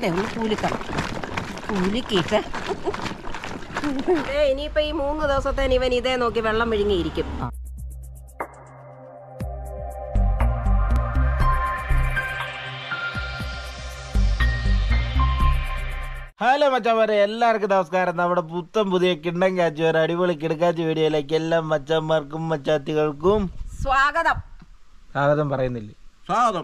അതെ ഒന്ന് കൂലിക്കണം കൂലിക്കിട്ട് ഏ ഇനിയിപ്പോ ഈ മൂന്ന് ദിവസത്തേന് ഇവൻ ഇതേ നോക്കി വെള്ളം വിഴുങ്ങിയിരിക്കും ഹലോ മച്ചന്മാരെ എല്ലാവർക്കും നമസ്കാരം നമ്മുടെ പുത്തൻ പുതിയ കിണ്ണം കാച്ചി ഒരു അടിപൊളി കിടക്കാച്ചി വീഡിയോയിലേക്ക് എല്ലാ മച്ചന്മാർക്കും മച്ചാത്തികൾക്കും സ്വാഗതം സ്വാഗതം പറയുന്നില്ലേ സ്വാഗതം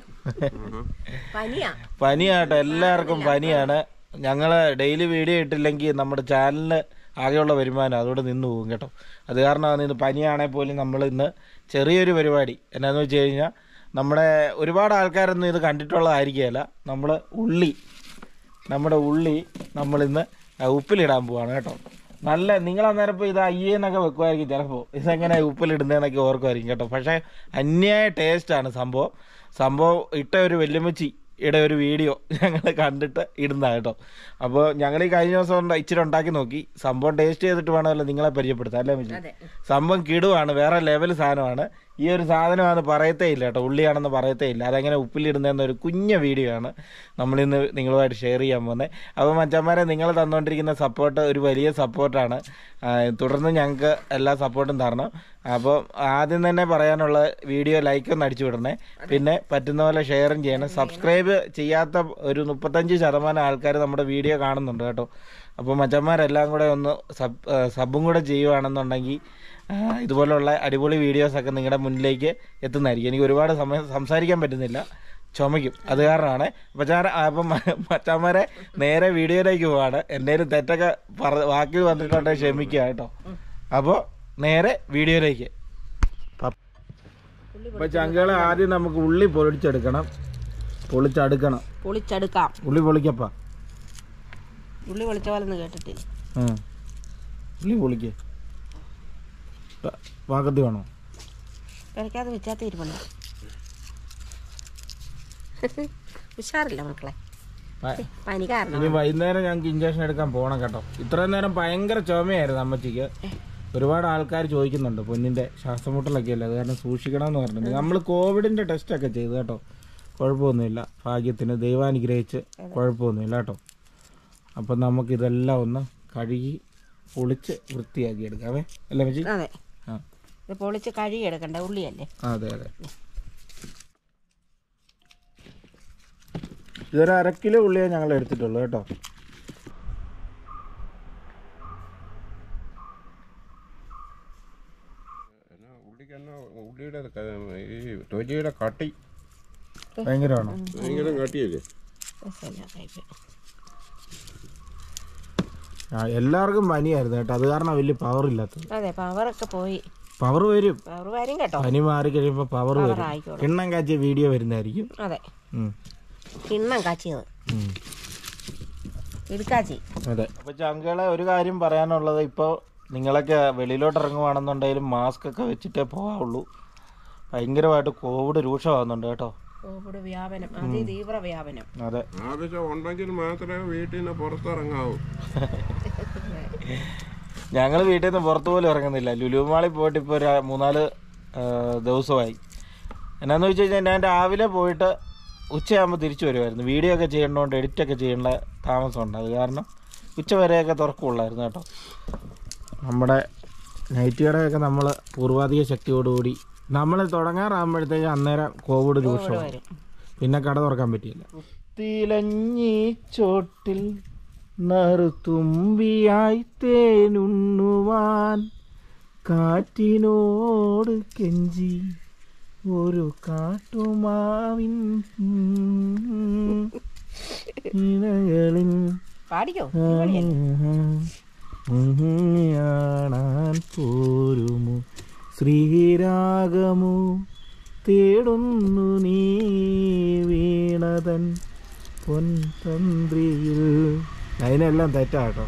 പനിയാ പനിയാട്ടോ എല്ലാവർക്കും പനിയാണ് ഞങ്ങള് ഡെയിലി വീഡിയോ ഇട്ടില്ലെങ്കിൽ നമ്മുടെ ചാനലിന് ആകെയുള്ള വരുമാനം അതോടെ നിന്ന് പോകും കേട്ടോ അത് കാരണമാണ് ഇന്ന് പനിയാണെങ്കിൽ പോലും നമ്മൾ ഇന്ന് ചെറിയൊരു പരിപാടി എന്നാന്ന് വെച്ച് കഴിഞ്ഞാൽ നമ്മുടെ ഒരുപാട് ആൾക്കാരൊന്നും ഇത് കണ്ടിട്ടുള്ളതായിരിക്കുകയല്ല നമ്മൾ ഉള്ളി നമ്മുടെ ഉള്ളി നമ്മളിന്ന് ഉപ്പിലിടാൻ പോവാണ് കേട്ടോ നല്ല നിങ്ങൾ അന്നേരം ഇപ്പോൾ ഇത് അയ്യെന്നൊക്കെ വെക്കുമായിരിക്കും ചിലപ്പോൾ ഇതെങ്ങനെ ഉപ്പിലിടുന്നതെന്നൊക്കെ ഓർക്കുമായിരിക്കും കേട്ടോ പക്ഷേ അന്യായ ടേസ്റ്റാണ് സംഭവം സംഭവം ഇട്ട ഒരു വെല്ലുമച്ചി യുടെ ഒരു വീഡിയോ ഞങ്ങൾ കണ്ടിട്ട് ഇടുന്ന കേട്ടോ അപ്പോൾ ഞങ്ങൾ ഈ കഴിഞ്ഞ ദിവസം ഉണ്ട് ഇച്ചിരി ഉണ്ടാക്കി നോക്കി സംഭവം ടേസ്റ്റ് ചെയ്തിട്ട് വേണമല്ലോ നിങ്ങളെ പരിചയപ്പെടുത്താം അല്ലേ മച്ചി അതെ സംഭവം കിടുവാണ് വേറെ ലെവൽ സാധനമാണ് ഈ ഒരു സാധനമാണ് പറയത്തേ ഇല്ല കേട്ടോ ഉള്ളിയാണെന്ന് പറയത്തേ ഇല്ല അതെങ്ങനെ ഉപ്പിലിടുന്നതെന്ന ഒരു കുഞ്ഞ വീഡിയോ ആണ് നമ്മളിന്ന് നിങ്ങളുമായിട്ട് ഷെയർ ചെയ്യാൻ പോകുന്നത് അപ്പോൾ മച്ചന്മാരെ നിങ്ങൾ തന്നുകൊണ്ടിരിക്കുന്ന സപ്പോർട്ട് ഒരു വലിയ സപ്പോർട്ടാണ് തുടർന്ന് ഞങ്ങൾക്ക് എല്ലാ സപ്പോർട്ടും തരണം അപ്പോൾ ആദ്യം തന്നെ പറയാനുള്ള വീഡിയോ ലൈക്ക് ഒന്ന് അടിച്ചു വിടണേ പിന്നെ പറ്റുന്ന പോലെ ഷെയറും ചെയ്യണം സബ്സ്ക്രൈബ് ചെയ്യാത്ത ഒരു മുപ്പത്തഞ്ച് ശതമാനം ആൾക്കാർ നമ്മുടെ വീഡിയോ കാണുന്നുണ്ട് കേട്ടോ അപ്പോൾ മച്ചന്മാരെല്ലാം കൂടെ ഒന്ന് സബ് സബും കൂടെ ചെയ്യുവാണെന്നുണ്ടെങ്കിൽ ആ, ഇതുപോലുള്ള അടിപൊളി വീഡിയോസൊക്കെ നിങ്ങളുടെ മുന്നിലേക്ക് എത്തുന്നതായിരിക്കും എനിക്ക് ഒരുപാട് സമയം സംസാരിക്കാൻ പറ്റുന്നില്ല ചുമയ്ക്കും അത് കാരണമാണ് അപ്പം ഞാൻ അപ്പം മച്ചന്മാരെ നേരെ വീഡിയോയിലേക്ക് പോവാണ് എന്തേലും തെറ്റൊക്കെ പറ വാക്കിൽ വന്നിട്ടുണ്ടെങ്കിൽ ക്ഷമിക്കുക കേട്ടോ അപ്പോൾ നേരെ വീഡിയോയിലേക്ക് അപ്പോൾ ചങ്കളെ ആദ്യം നമുക്ക് ഉള്ളി പൊളിച്ചെടുക്കണം പൊളിച്ചടുക്കണം പൊളിച്ചെടുക്കാം ഉള്ളി പൊളിക്കപ്പാ ഉള്ളി പൊളിച്ച പോലെ ഒന്ന് കേട്ടിട്ടില്ല ഉം. ഉള്ളി പൊളിക്ക് വാക്കത്തി വേണോ കഴിക്കാതെ വെച്ചാൽ തീരുമാനം ഉഷാറില്ല മക്കളെ പ- പനി കാരണം ഇനി വൈകുന്നേരം ഞങ്ങൾക്ക് ഇഞ്ചക്ഷൻ എടുക്കാൻ പോകണം കേട്ടോ ഇത്രയും നേരം ഭയങ്കര ചുമയായിരുന്നു അമ്മച്ചിക്ക് ഒരുപാട് ആൾക്കാർ ചോദിക്കുന്നുണ്ട് പൊന്നിന്റെ ശ്വാസമുട്ടലൊക്കെ അല്ലേ അത് കാരണം സൂക്ഷിക്കണം എന്ന് പറഞ്ഞിട്ടുണ്ട് നമ്മൾ കോവിഡിന്റെ ടെസ്റ്റ് ഒക്കെ ചെയ്തു കേട്ടോ കുഴപ്പമൊന്നുമില്ല ഭാഗ്യത്തിന് ദൈവാനുഗ്രഹിച്ച് കുഴപ്പമൊന്നുമില്ല കേട്ടോ അപ്പം നമുക്ക് ഇതെല്ലാം ഒന്ന് കഴുകി പൊളിച്ച് വൃത്തിയാക്കി എടുക്കാവേ അല്ലേ അമ്മച്ചി അതെ ആ ഇത് പൊളിച്ച് കഴുകി എടുക്കണ്ട ഉള്ളിയല്ലേ ആ, അതെ അതെ ഇതൊരു അര കിലോ ഉള്ളിയേ ഞങ്ങൾ എടുത്തിട്ടുള്ളൂ കേട്ടോ ഉള്ളിക്കെന്നാ ഉള്ളിയുടെ ക- ഈ തൊലിയുടെ കട്ടി ഭയങ്കരമാണോ ഭയങ്കര കട്ടിയല്ലേ രസമില്ലാതായിപ്പോയി. ആ എല്ലാവർക്കും പനിയായിരുന്നു കേട്ടോ അത് കാരണം വലിയ പവർ ഇല്ലാത്തത് അതെ പവറൊക്കെ പോയി പവർ വരും പവർ വരും കേട്ടോ പനി മാറി കഴിയുമ്പോൾ പവർ പവർ വരും ആയിക്കോളും കിണ്ണം കാച്ചിയ വീഡിയോ വരുന്നതായിരിക്കും അതെ ഉം. കിണ്ണം കാച്ചിയത് ഉം. ഇടുക്കാച്ചി അതെ അപ്പൊ ചങ്കളെ ഒരു കാര്യം പറയാനുള്ളത് ഇപ്പോൾ നിങ്ങളൊക്കെ വെളിയിലോട്ട് ഇറങ്ങുവാണെന്നുണ്ടെങ്കിലും മാസ്ക് ഒക്കെ വെച്ചിട്ടേ പോകാവുള്ളൂ ഭയങ്കരമായിട്ട് കോവിഡ് രൂക്ഷമാകുന്നുണ്ട് കേട്ടോ കോവിഡ് വ്യാപനം അതിതീവ്ര വ്യാപനം അതെ ആവശ്യം ഉണ്ടെങ്കിൽ മാത്രമേ വീട്ടിൽ നിന്ന് പുറത്തിറങ്ങാവൂ ഞങ്ങൾ വീട്ടിൽ നിന്ന് പുറത്തു പോലും ഇറങ്ങുന്നില്ല ലുലുമാളിൽ പോയിട്ട് ഇപ്പോൾ ഒരു മൂന്നാല് ആ, ദിവസമായി എന്നാന്ന് വെച്ച് കഴിഞ്ഞാൽ ഞാൻ രാവിലെ പോയിട്ട് ഉച്ചയാകുമ്പോൾ തിരിച്ചു വരുമായിരുന്നു വീഡിയോ ഒക്കെ ചെയ്യണോണ്ട് എഡിറ്റൊക്കെ ചെയ്യേണ്ട താമസമുണ്ട് അത് കാരണം ഉച്ച വരെയൊക്കെ തുറക്കുള്ളായിരുന്നു കേട്ടോ നമ്മുടെ നൈറ്റ് കടയൊക്കെ നമ്മൾ പൂർവാധിക ശക്തിയോടുകൂടി നമ്മൾ തുടങ്ങാറാകുമ്പോഴത്തേക്ക് അന്നേരം കോവിഡ് രൂക്ഷമാണ് വരും പിന്നെ കട തുറക്കാൻ പറ്റിയില്ല തിലഞ്ഞി ചോട്ടിൽ നറുതുമ്പിയായി തേനുണ്ണുവാൻ കാറ്റിനോട് കെഞ്ചി ഒരു കാട്ടുമാവിൻ ഇണകളിൽ പാടിക്കോ കാണാൻ പോരുമോ ശ്രീരാഗമോ തേടുന്നു നീ വീണതൻ പൊൻതന്ത്രിയിൽ അതിനെല്ലാം തെറ്റാട്ടോ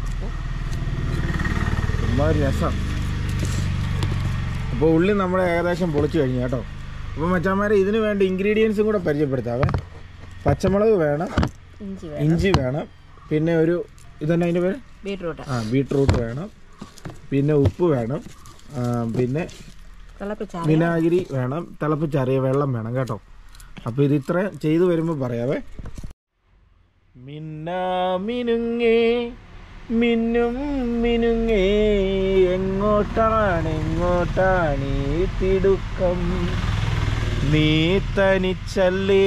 ചുമ്മാ ഒരു രസം അപ്പോൾ ഉള്ളി നമ്മൾ ഏകദേശം പൊളിച്ചു കഴിഞ്ഞു കേട്ടോ അപ്പോൾ മച്ചാന്മാരെ ഇതിന് വേണ്ട ഇൻഗ്രീഡിയൻസും കൂടെ പരിചയപ്പെടുത്താവേ പച്ചമുളക് വേണം ഇഞ്ചി വേണം ഇഞ്ചി വേണം പിന്നെ ഒരു ഇതന്നെ അതിൻ്റെ പേര് ബീട്രൂട്ട് ആ ബീട്രൂട്ട് വേണം പിന്നെ ഉപ്പ് വേണം ആ, പിന്നെ തിളപ്പിച്ചാൽ വിനാഗിരി വേണം തിളപ്പിച്ചറിയ വെള്ളം വേണം കേട്ടോ അപ്പോൾ ഇത് ഇത്ര ചെയ്തു വരുമ്പോൾ പറയാവേ മിന്നാ മിനുങ്ങേ മിന്നും മിനുങ്ങേ എങ്ങോട്ടാണ് എങ്ങോട്ടാണ് ഈ തിടുക്കം നീ തനിച്ചല്ലേ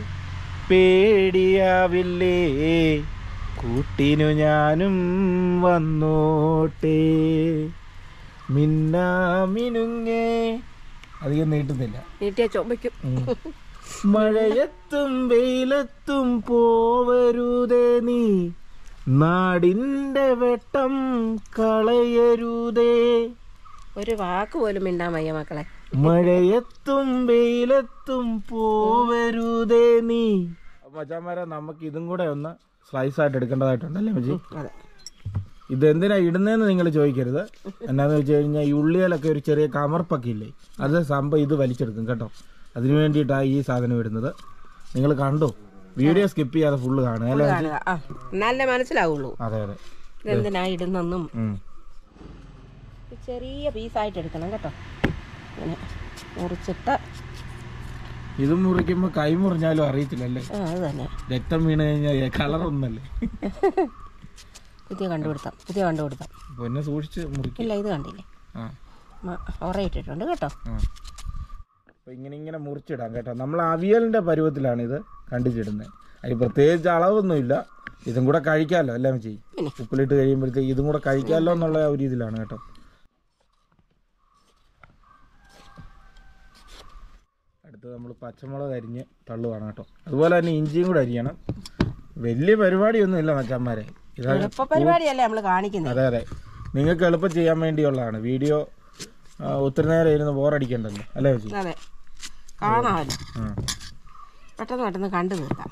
പേടിയാവില്ലേ കൂട്ടിനു ഞാനും വന്നോട്ടെ മിന്നാ മിനുങ്ങേ അധികം നീട്ടുന്നില്ല നീട്ടിയ ചുമയ്ക്കും മഴയത്തും വെയിലത്തും പോവരുതേ നീ നാടിന്റെ വെട്ടം കളയരുതേ ഒരു വാക്ക് പോലും മിണ്ടാൻ വയ്യ മക്കളെ മഴയത്തും വെയിലത്തും പോവരുതേ നീ മച്ചാമാരെ നമുക്ക് ഇതും കൂടെ ഒന്ന് സ്ലൈസ് ആയിട്ട് എടുക്കേണ്ടതായിട്ടുണ്ടല്ലേ മജി അതെ ഇതെന്തിനാ ഇടുന്നതെന്ന് നിങ്ങൾ ചോദിക്കരുത് എന്നാന്ന് വെച്ച് കഴിഞ്ഞാൽ ഈ ഉള്ളിയിലൊക്കെ ഒരു ചെറിയ കമർപ്പൊക്കെ ഇല്ലേ അത് സംഭവം ഇത് വലിച്ചെടുക്കും കേട്ടോ അതിനു വേണ്ടിയിട്ടാണ് ഈ സാധനം ഇടുന്നത് നിങ്ങൾ കണ്ടോ വീഡിയോ സ്കിപ്പ് ചെയ്യാതെ ഫുള്ള് കാണുക അല്ലേ കാണുക ആ എന്നാലേ മനസ്സിലാവുള്ളൂ അതെ അതെ ഇതെന്തിനാ ഇടുന്നെന്നും ഉം. ഇത് ചെറിയ പീസായിട്ട് എടുക്കണം കേട്ടോ ഇങ്ങനെ മുറിച്ചിട്ട് ഇത് മുറിക്കുമ്പോൾ കൈ മുറിഞ്ഞാലും അറിയത്തില്ലല്ലേ ആ അത് തന്നെ രക്തം വീണ് കഴിഞ്ഞാൽ കളർ ഒന്നല്ലേ പുതിയ കണ്ടുപിടുത്തം പുതിയ കണ്ടുപിടുത്തം പൊന്നെ സൂക്ഷിച്ച് മുറിക്കും ഇല്ല ഇത് കണ്ടില്ലേ ആ ഉറയിട്ടിട്ടുണ്ട് കേട്ടോ ആ അപ്പൊ ഇങ്ങനെ ഇങ്ങനെ മുറിച്ചിടാം കേട്ടോ നമ്മൾ അവിയലിന്റെ പരുവത്തിലാണ് ഇത് കണ്ടിച്ചിടുന്നത് അതിന് പ്രത്യേകിച്ച് അളവൊന്നുമില്ല ഇതും കൂടെ കഴിക്കാമല്ലോ എല്ലാം ചെയ്യും പിന്നെ. ഉപ്പിലിട്ട് കഴിയുമ്പോഴത്തേക്ക് ഇതും കൂടെ കഴിക്കാമല്ലോ എന്നുള്ള ഒരു ഇതിലാണ് കേട്ടോ അടുത്ത് നമ്മൾ പച്ചമുളക് അരിഞ്ഞ് തള്ളുവാണ് കേട്ടോ അതുപോലെ തന്നെ ഇഞ്ചിയും കൂടെ അരിയണം വലിയ പരിപാടിയൊന്നും ഇല്ല മച്ചന്മാരെ ഇതാണ് എളുപ്പ പരിപാടിയല്ലേ നമ്മൾ കാണിക്കുന്നത് അതെ അതെ നിങ്ങൾക്ക് എളുപ്പം ചെയ്യാൻ വേണ്ടിയുള്ളതാണ് വീഡിയോ ആ, ഒത്തിരി നേരം ഇരുന്ന് ബോറടിക്കണ്ടല്ലോ അല്ലേ ചേച്ചി അതെ കാണാമല്ലോ ആ. പെട്ടെന്ന് പെട്ടെന്ന് കണ്ടു തീർക്കാം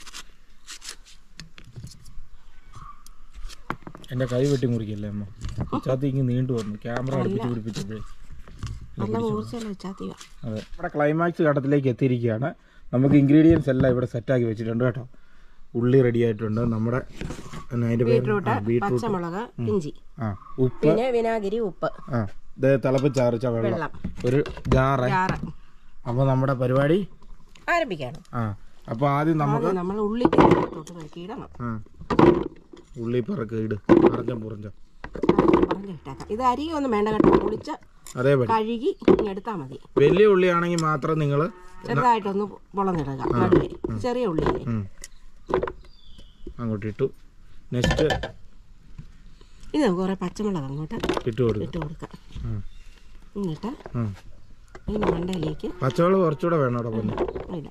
എൻ്റെ കൈ വെട്ടി മുറിക്കല്ലേ അമ്മ ചാത്തി ഇങ്ങ് നീണ്ടു വന്നു ക്യാമറ അടുപ്പിച്ച് പിടിപ്പിച്ചപ്പോഴേ നല്ല മൂർച്ചയല്ല വെച്ചാത്തിയ അതെ നമ്മുടെ ക്ലൈമാക്സ് ഘട്ടത്തിലേക്ക് എത്തിയിരിക്കുകയാണ് നമുക്ക് ഇൻഗ്രീഡിയൻസ് എല്ലാം ഇവിടെ സെറ്റാക്കി വെച്ചിട്ടുണ്ട് കേട്ടോ ഉള്ളി റെഡി ആയിട്ടുണ്ട് നമ്മുടെ എന്നാ അതിൻ്റെ പേര് ബീട്രൂട്ട് ആ, ബീട്രൂട്ട് പച്ചമുളക് ഇഞ്ചി ആ ഉപ്പ് പിന്നെ വിനാഗിരി ഉപ്പ് ആ ഇത് തിളപ്പിച്ചാറിച്ച വെള്ളം വെള്ളം ഒരു ജാറ് ചാറ് അപ്പോൾ നമ്മുടെ പരിപാടി ആരംഭിക്കാണ് ആ അപ്പോൾ ആദ്യം നമുക്ക് ആദ്യം നമ്മൾ ഉള്ളി തൊട്ട് നോക്കിയിടണം ആ ഉള്ളി പറക്ക് ഇട് പറഞ്ഞം പുറഞ്ഞം പറഞ്ഞു ഇട്ടേക്കാം ഇത് അരി ഒന്നും വേണ്ട കേട്ടോ പൊളിച്ച് അതേപടി കഴുകി ഇങ്ങ് എടുത്താൽ മതി വലിയ ഉള്ളിയാണെങ്കിൽ മാത്രം നിങ്ങൾ ചെറുതായിട്ടൊന്ന് പൊളന്നിടുക നടുവേ ചെറിയ ഉള്ളിയല്ലേ അങ്ങോട്ട് ഇട്ടു നെക്സ്റ്റ് ഇത് നമുക്ക് കുറേ പച്ചമുളക് അങ്ങോട്ട് ഇട്ട് കൊടുക്കും ഇട്ട് കൊടുക്കാം ഉം. എന്നിട്ട് ഉം. ഇതിൻ്റെ മണ്ടയിലേക്ക് പച്ചവെള്ളം കുറച്ചുകൂടെ വേണം അവിടെ പൊന്നെ ഇല്ല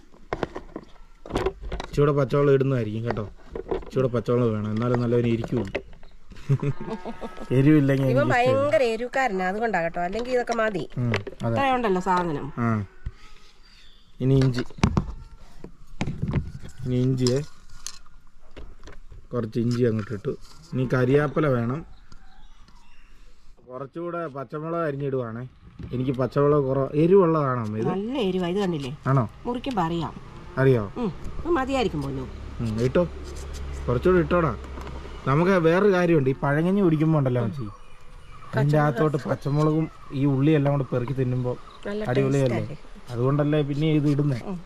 ഇച്ചിരി പച്ചവെള്ളം ഇടുന്നതായിരിക്കും കേട്ടോ ഇച്ചിരി പച്ചവെള്ളം വേണം എന്നാലും നല്ലവന് ഇരിക്കുള്ളൂ എരിവില്ലെങ്കിൽ ഇവ എനിക്ക് ഭയങ്കര എരുക്കാരനാ അതുകൊണ്ടാ കേട്ടോ അല്ലെങ്കിൽ ഇതൊക്കെ മതി ഉം, അതെ ഇത്ര ഉണ്ടല്ലോ സാധനം ആ ഇനി ഇഞ്ചി ഇനി ഇഞ്ചിയെ കുറച്ച് ഇഞ്ചി അങ്ങോട്ട് ഇട്ടു ഇനി കരിയാപ്പല വേണം കുറച്ചുകൂടെ പച്ചമുളക് അരിഞ്ഞിടുവാണേ എനിക്ക് പച്ചമുളക് കുറവ് എരിവുള്ളതാണോ അമ്മ ഇത് നല്ല എരിവാ ഇത് കണ്ടില്ലേ ആണോ മുറിക്കുമ്പോൾ അറിയാം അറിയാവോ ഉം, ഇത് മതിയായിരിക്കും പോലും ഉം, ഇട്ടോ കുറച്ചുകൂടെ ഇട്ടോടാ നമുക്ക് വേറൊരു കാര്യമുണ്ട് ഈ പഴങ്ങഞ്ഞി കുടിക്കുമ്പോൾ ഉണ്ടല്ലോ അമ്മച്ചി അതിൻ്റെ അകത്തോട്ട് പച്ചമുളകും ഈ ഉള്ളി എല്ലാം കൂടെ പെറുക്കി തിന്നുമ്പോൾ നല്ല അടിപൊളിയല്ലേ അതുകൊണ്ടല്ലേ പിന്നെ ഇത് ഇടുന്നേ ഉം.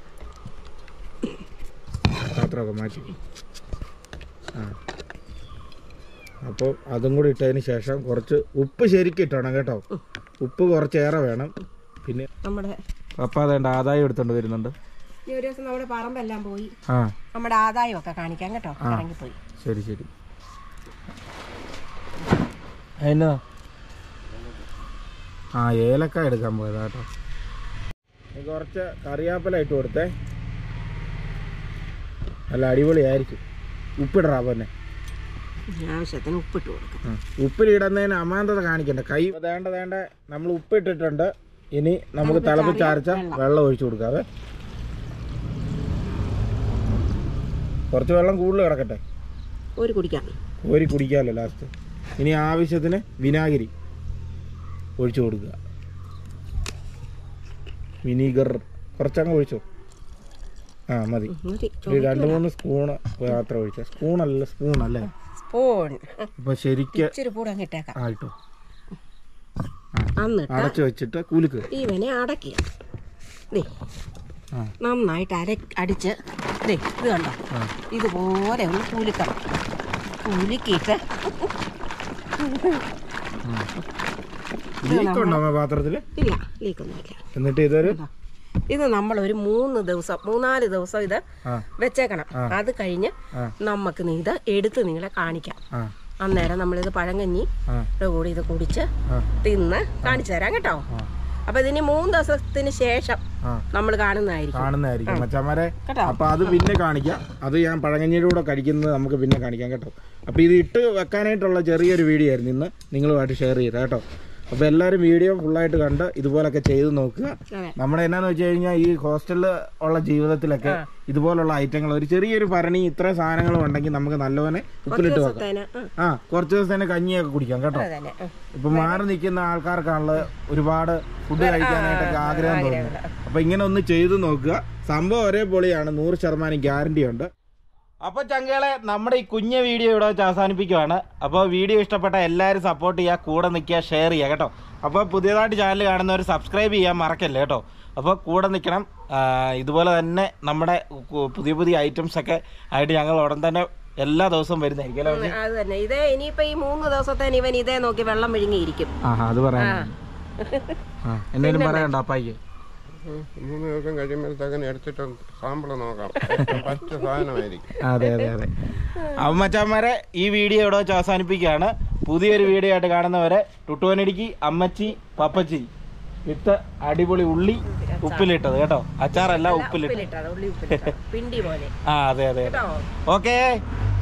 പാത്രമൊക്കെ മാറ്റി ആ അപ്പോൾ അതും കൂടി ഇട്ടതിന് ശേഷം കുറച്ച് ഉപ്പ് ശരിക്കും ഇട്ടണം കേട്ടോ ഉപ്പ് കുറച്ചേറെ വേണം പിന്നെ നമ്മുടെ പപ്പ അതേണ്ട ആദായം എടുത്തോണ്ട് വരുന്നുണ്ട് ഈ ഒരു ദിവസം നമ്മുടെ പറമ്പെല്ലാം പോയി ആ നമ്മുടെ ആദായമൊക്കെ കാണിക്കാം കേട്ടോ ഇറങ്ങിപ്പോയി ശരി ശരി എന്നാ ആ ഏലക്ക എടുക്കാൻ പോയതാ കേട്ടോ ഇനി കുറച്ച് കറിയാപ്പല ഇട്ട് കൊടുത്തേ നല്ല അടിപൊളിയായിരിക്കും ഉപ്പിടറാ പോന്നെ ആവശ്യത്തിന് ഉപ്പിട്ട് കൊടുക്കാം ഉപ്പിലിടുന്നതിന് അമാന്തത കാണിക്കണ്ട കൈ വേണ്ട വേണ്ട നമ്മൾ ഉപ്പിട്ടിട്ടുണ്ട് ഇനി നമുക്ക് തിളപ്പിച്ചരച്ച വെള്ളം ഒഴിച്ചു കൊടുക്കാവേ കുറച്ച് വെള്ളം കൂടുതൽ കിടക്കട്ടെ ഒരു കുടിക്കാം കോരി കുടിക്കാമല്ലോ ലാസ്റ്റ് ഇനി ആവശ്യത്തിന് വിനാഗിരി ഒഴിച്ചു കൊടുക്കുക വിനീഗർ കുറച്ചങ്ങ് ഒഴിച്ചോ ആ മതി മതി ഒരു രണ്ട് മൂന്ന് സ്പൂണ് മാത്രം ഒഴിച്ച സ്പൂണല്ല സ്പൂൺ അല്ലേ സ്പൂൺ അപ്പൊ ശരിക്ക് ഇച്ചിരി കൂടെ അങ്ങ് ഇട്ടേക്കാം ആയിട്ടോ എന്നിട്ട് അടച്ചു വെച്ചിട്ട് കുലുക്ക് ഇവനെ അടക്കുക ദേ ആ നന്നായിട്ട് അര അടിച്ച് ദേ ഇത് കണ്ടോ ഇതുപോലെ ഒന്ന് കുലുക്കണം കുലുക്കിയിട്ട് ലീക്ക് ഉണ്ടോ അമ്മ പാത്രത്തില് ഇല്ല ലീക്കൊന്നുമില്ല എന്നിട്ട് ഇതൊരു കണ്ടോ? ഇത് നമ്മൾ ഒരു മൂന്ന് ദിവസം മൂന്നാല് ദിവസം ഇത് ആ വെച്ചേക്കണം അത് കഴിഞ്ഞ് ആ. നമുക്ക് നീ ഇത് എടുത്ത് നിങ്ങളെ കാണിക്കാം ആ അന്നേരം നമ്മളിത് പഴങ്കഞ്ഞി ആ കൂടി ഇത് കുടിച്ച് ആ തിന്ന് കാണിച്ചു തരാം കേട്ടോ അപ്പൊ ഇതിന് മൂന്ന് ദിവസത്തിന് ശേഷം ആ നമ്മൾ കാണുന്നതായിരിക്കും കാണുന്നതായിരിക്കും മച്ചന്മാരെ കേട്ടോ അപ്പൊ അത് പിന്നെ കാണിക്കാം അത് ഞാൻ പഴങ്കഞ്ഞിയുടെ കൂടെ കഴിക്കുന്നത് നമുക്ക് പിന്നെ കാണിക്കാം കേട്ടോ അപ്പൊ ഇത് ഇട്ട് വെക്കാനായിട്ടുള്ള ചെറിയൊരു വീഡിയോ ആയിരുന്നു ഇന്ന് നിങ്ങളുമായിട്ട് ഷെയർ ചെയ്തത് കേട്ടോ അപ്പൊ എല്ലാവരും വീഡിയോ ഫുള്ളായിട്ട് കണ്ട് ഇതുപോലൊക്കെ ചെയ്ത് നോക്കുക അതെ നമ്മുടെ എന്നാന്ന് വെച്ച് കഴിഞ്ഞാൽ ഈ ഹോസ്റ്റലിൽ ഉള്ള ജീവിതത്തിലൊക്കെ ഇതുപോലുള്ള ഐറ്റങ്ങൾ ഒരു ചെറിയൊരു ഭരണി ഇത്ര സാധനങ്ങളും ഉണ്ടെങ്കിൽ നമുക്ക് നല്ലപോലെ ഉപ്പിലിട്ട് വെക്കാം ദിവസത്തേന് ആ, ആ കുറച്ച് ദിവസത്തേന് കഞ്ഞിയൊക്കെ കുടിക്കാം കേട്ടോ അതന്നെ ആ. ഇപ്പൊ മാറി നിൽക്കുന്ന ആൾക്കാർക്കാണല്ലോ ഒരുപാട് ഫുഡ് കഴിക്കാനായിട്ടൊക്കെ ആഗ്രഹം തോന്നുന്നു അപ്പൊ ഇങ്ങനെ ഒന്ന് ചെയ്തു നോക്കുക സംഭവം ഒരേ പൊളിയാണ് നൂറ് ശതമാനം ഗ്യാരണ്ടി ഉണ്ട് അപ്പൊ ചങ്കകളെ നമ്മുടെ ഈ കുഞ്ഞ വീഡിയോ ഇവിടെ വെച്ച് അവസാനിപ്പിക്കുവാണ് അപ്പോൾ വീഡിയോ ഇഷ്ടപ്പെട്ട എല്ലാവരും സപ്പോർട്ട് ചെയ്യുക കൂടെ നിൽക്കുക ഷെയർ ചെയ്യുക കേട്ടോ അപ്പോൾ പുതിയതായിട്ട് ചാനൽ കാണുന്നവർ സബ്സ്ക്രൈബ് ചെയ്യാൻ മറക്കല്ലേ കേട്ടോ അപ്പോൾ കൂടെ നിൽക്കണം ആ, ഇതുപോലെ തന്നെ നമ്മുടെ കു- പുതിയ പുതിയ ഐറ്റംസ് ഒക്കെ ആയിട്ട് ഞങ്ങൾ ഉടൻ തന്നെ എല്ലാ ദിവസവും വരുന്നതായിരിക്കും അല്ലേ ഉം, അത് തന്നെ ഇതേ ഇനിയിപ്പോ ഈ മൂന്ന് ദിവസത്തേന് ഇവൻ ഇതേ നോക്കി വെള്ളം വിഴുങ്ങിയിരിക്കും ആഹാ അത് പറയാൻ ആ എന്തെങ്കിലും പറയണ്ട അപ്പായിക്ക് മൂന്ന് ദിവസം കഴിയുമ്പോഴത്തേക്കിന് എടുത്തിട്ട് സാമ്പിൾ നോക്കാം ഏറ്റവും പച്ച സാധനമായിരിക്കും അതെ അതെ അതെ അപ്പം മച്ചാന്മാരെ ഈ വീഡിയോ ഇവിടെ വെച്ച് അവസാനിപ്പിക്കുകയാണ് പുതിയൊരു വീഡിയോ ആയിട്ട് കാണുന്നവരെ ടുട്ടുവനടിക്ക് അമ്മച്ചി പപ്പച്ചി വിത്ത് അടിപൊളി ഉള്ളി ഉപ്പിലിട്ടത് കേട്ടോ അച്ചാറല്ല ഉപ്പിലിട്ട് ഉപ്പിലിട്ടത് ഉള്ളി ഉപ്പിലിട്ടത് പിണ്ടി പോലെ ആ അതെ അതെ കേട്ടോ ഓക്കേ